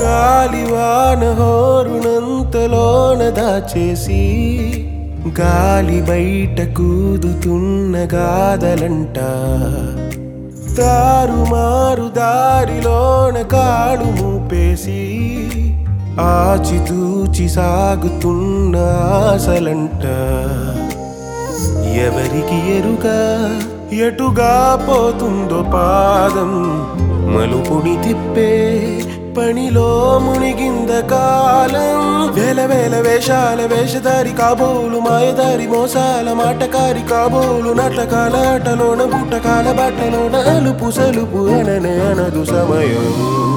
గాలివాన హోరునంతలోన దాచేసి గాలి బయట కూదుతున్న గాదలంట తారుమారు దారిలోన కాడు మూపేసి ఆచితూచి సాగుతున్న ఆశలంట ఎవరికి ఎరుక ఎటుగా పోతుందో పాదం మలుపుని తిప్పే పనిలో మునిగింద కాలం వేల వేల వేషాల వేషధారి కాబోలు మాయదారి మోసాల మాటకారి కాబోలు నాటకాల ఆటలోన బుట్టకాల బట్టలోన అలుపు సలుపు అననే అనదు సమయం